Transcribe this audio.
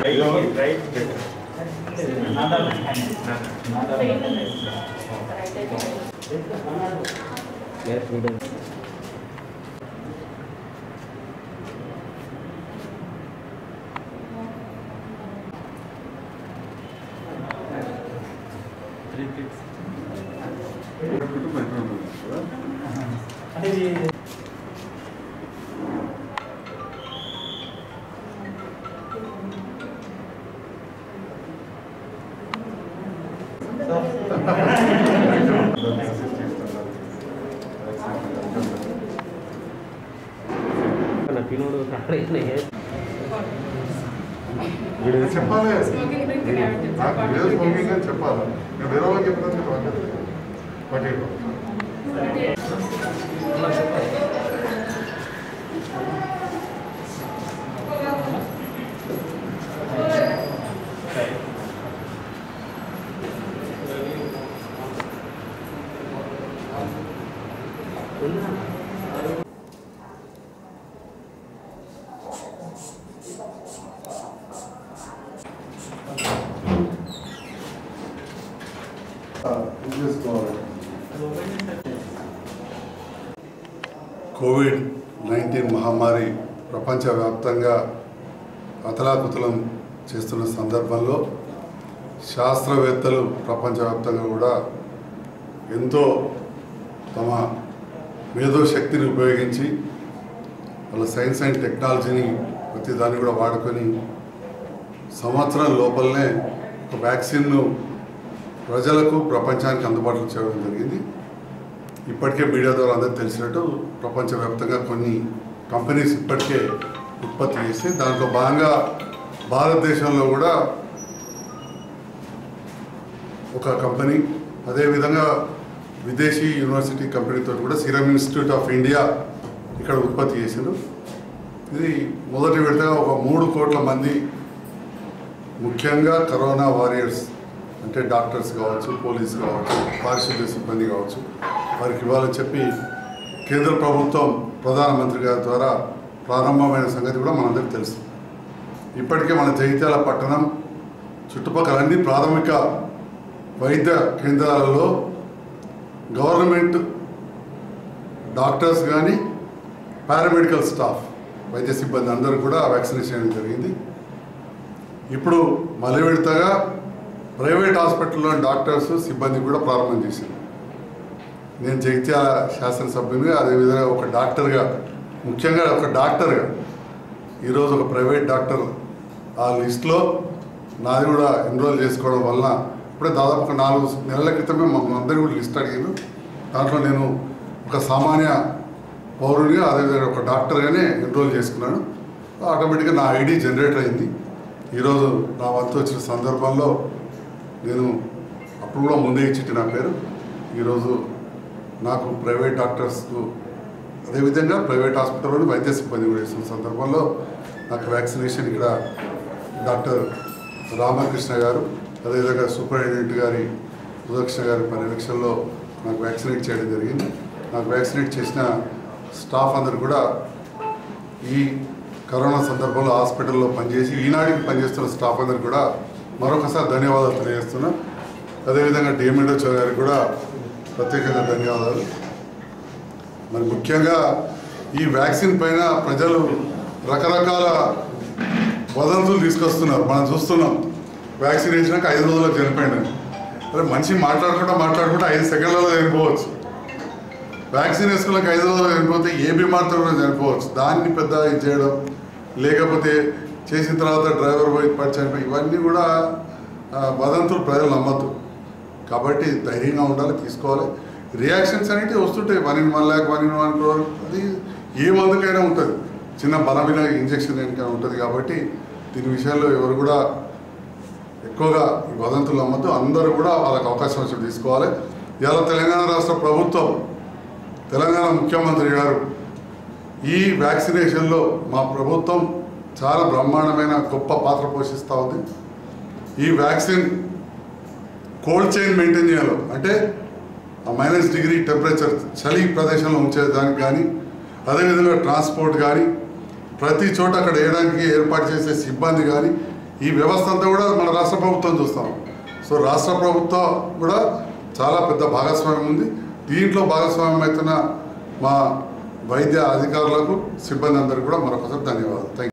తినోడు చెప్పాలి Smoking గురించి తెలియాలి. నాకు వేరే స్మోకింగ్ అని చెప్పాలి నేను వేరే వాళ్ళకి చెప్పినందుకు బట్ చేసుకోవాలి కోవిడ్ నైన్టీన్ మహమ్మారి ప్రపంచవ్యాప్తంగా అతలాకుతలం చేస్తున్న సందర్భంలో శాస్త్రవేత్తలు ప్రపంచవ్యాప్తంగా కూడా ఎంతో తమ మేధో శక్తిని ఉపయోగించి వాళ్ళ సైన్స్ అండ్ టెక్నాలజీని ప్రతి దాన్ని కూడా వాడుకొని సంవత్సరం లోపలనే ఒక వ్యాక్సిన్ను ప్రజలకు ప్రపంచానికి అందుబాటులో చేయడం జరిగింది ఇప్పటికే మీడియా ద్వారా అందరికీ తెలిసినట్టు ప్రపంచవ్యాప్తంగా కొన్ని కంపెనీస్ ఇప్పటికే ఉత్పత్తి చేసి దాంట్లో భాగంగా భారతదేశంలో కూడా ఒక కంపెనీ అదేవిధంగా విదేశీ యూనివర్సిటీ కంపెనీతో కూడా సీరం ఇన్స్టిట్యూట్ ఆఫ్ ఇండియా ఇక్కడ ఉత్పత్తి చేశారు ఇది మొదటి విడతగా ఒక మూడు కోట్ల మంది ముఖ్యంగా కరోనా వారియర్స్ అంటే డాక్టర్స్ కావచ్చు పోలీస్ కావచ్చు పారిశుద్ధ్య సిబ్బంది కావచ్చు వారికి ఇవ్వాలని చెప్పి కేంద్ర ప్రభుత్వం ప్రధానమంత్రి గారి ద్వారా ప్రారంభమైన సంగతి కూడా మనందరికీ తెలుసు ఇప్పటికే మన జగిత్యాల పట్టణం చుట్టుపక్కల అన్ని ప్రాథమిక వైద్య కేంద్రాలలో గవర్నమెంట్ డాక్టర్స్ కానీ పారామెడికల్ స్టాఫ్ వైద్య సిబ్బంది అందరూ కూడా వ్యాక్సినేషన్ చేయడం జరిగింది ఇప్పుడు మళ్ళీ విడతగా ప్రైవేట్ హాస్పిటల్లో డాక్టర్స్ సిబ్బంది కూడా ప్రారంభం చేసింది నేను జగిత్యాల శాసనసభ్యునిగా అదేవిధంగా ఒక డాక్టర్గా ముఖ్యంగా ఒక డాక్టర్గా ఈరోజు ఒక ప్రైవేట్ డాక్టర్ ఆ లిస్ట్లో నాది కూడా ఎన్రోల్ చేసుకోవడం వలన ఇప్పుడే దాదాపు ఒక నాలుగు నెలల క్రితమే మమ్మల్ని అందరూ కూడా లిస్ట్ అడిగారు దాంట్లో నేను ఒక సామాన్య పౌరుడిగా అదేవిధంగా ఒక డాక్టర్గానే ఎన్రోల్ చేసుకున్నాను ఆటోమేటిక్గా నా ఐడి జనరేట్ అయింది ఈరోజు నా వంతు వచ్చిన సందర్భంలో నేను అప్పుడు కూడా ముందే ఇచ్చిట్టి నా పేరు ఈరోజు నాకు ప్రైవేట్ డాక్టర్స్కు అదేవిధంగా ప్రైవేట్ హాస్పిటల్లోని వైద్య సిబ్బంది కూడా ఇస్తున్న సందర్భంలో నాకు వ్యాక్సినేషన్ ఇక్కడ డాక్టర్ రామకృష్ణ గారు అదేవిధంగా సూపరింటెండెంట్ గారి సుదక్షిణ గారి పర్యవేక్షణలో నాకు వ్యాక్సినేట్ చేయడం జరిగింది నాకు వ్యాక్సినేట్ చేసిన స్టాఫ్ అందరు కూడా ఈ కరోనా సందర్భంలో హాస్పిటల్లో పనిచేసి ఈనాటికి పనిచేస్తున్న స్టాఫ్ అందరికి కూడా మరొకసారి ధన్యవాదాలు తెలియజేస్తున్నా అదేవిధంగా డిఎంఎండో గారికి కూడా ప్రత్యేకంగా ధన్యవాదాలు మరి ముఖ్యంగా ఈ వ్యాక్సిన్ పైన ప్రజలు రకరకాల వదంతులు తీసుకొస్తున్నారు మనం చూస్తున్నాం వ్యాక్సిన్ వేసినాక ఐదు రోజులకు చనిపోయింది అరే మనిషి మాట్లాడుకుంటా మాట్లాడుకుంటా ఐదు సెకండ్లలో చనిపోవచ్చు వ్యాక్సిన్ వేసుకున్నాక ఐదు రోజులు చనిపోతే ఏ బీమార్తో కూడా చనిపోవచ్చు దాన్ని పెద్ద ఇది చేయడం లేకపోతే చేసిన తర్వాత డ్రైవర్ పోయి పడి చనిపోయి ఇవన్నీ కూడా ఆ, వదంతులు ప్రజలు నమ్మద్దు కాబట్టి ధైర్యంగా ఉండాలి తీసుకోవాలి రియాక్షన్స్ అనేవి వస్తుంటాయి one in one lakh one in one crore అది ఏ మందుకైనా ఉంటుంది చిన్న బలమైన ఇంజక్షన్ ఏంటైనా ఉంటుంది కాబట్టి దీని విషయంలో ఎవరు కూడా ఎక్కువగా ఈ వదంతులు నమ్మద్దు అందరూ కూడా వాళ్ళకి అవకాశం వచ్చి తీసుకోవాలి ఇవాళ తెలంగాణ రాష్ట్ర ప్రభుత్వం తెలంగాణ ముఖ్యమంత్రి గారు ఈ వ్యాక్సినేషన్లో మా ప్రభుత్వం చాలా బ్రహ్మాండమైన గొప్ప పాత్ర పోషిస్తూ ఉంది ఈ వ్యాక్సిన్ కోల్డ్ చైన్ మెయింటైన్ చేయాలి అంటే ఆ మైనస్ డిగ్రీ టెంపరేచర్ చలి ప్రదేశంలో ఉంచేదానికి కానీ అదేవిధంగా ట్రాన్స్పోర్ట్ కానీ ప్రతి చోట అక్కడ వేయడానికి ఏర్పాటు చేసే సిబ్బంది కానీ ఈ వ్యవస్థ అంతా కూడా మన రాష్ట్ర ప్రభుత్వం చూస్తాం సో రాష్ట్ర ప్రభుత్వం కూడా చాలా పెద్ద భాగస్వామ్యం ఉంది దీంట్లో భాగస్వామ్యం అవుతున్న మా వైద్య అధికారులకు సిబ్బంది అందరికీ కూడా మరొకసారి ధన్యవాదాలు థ్యాంక్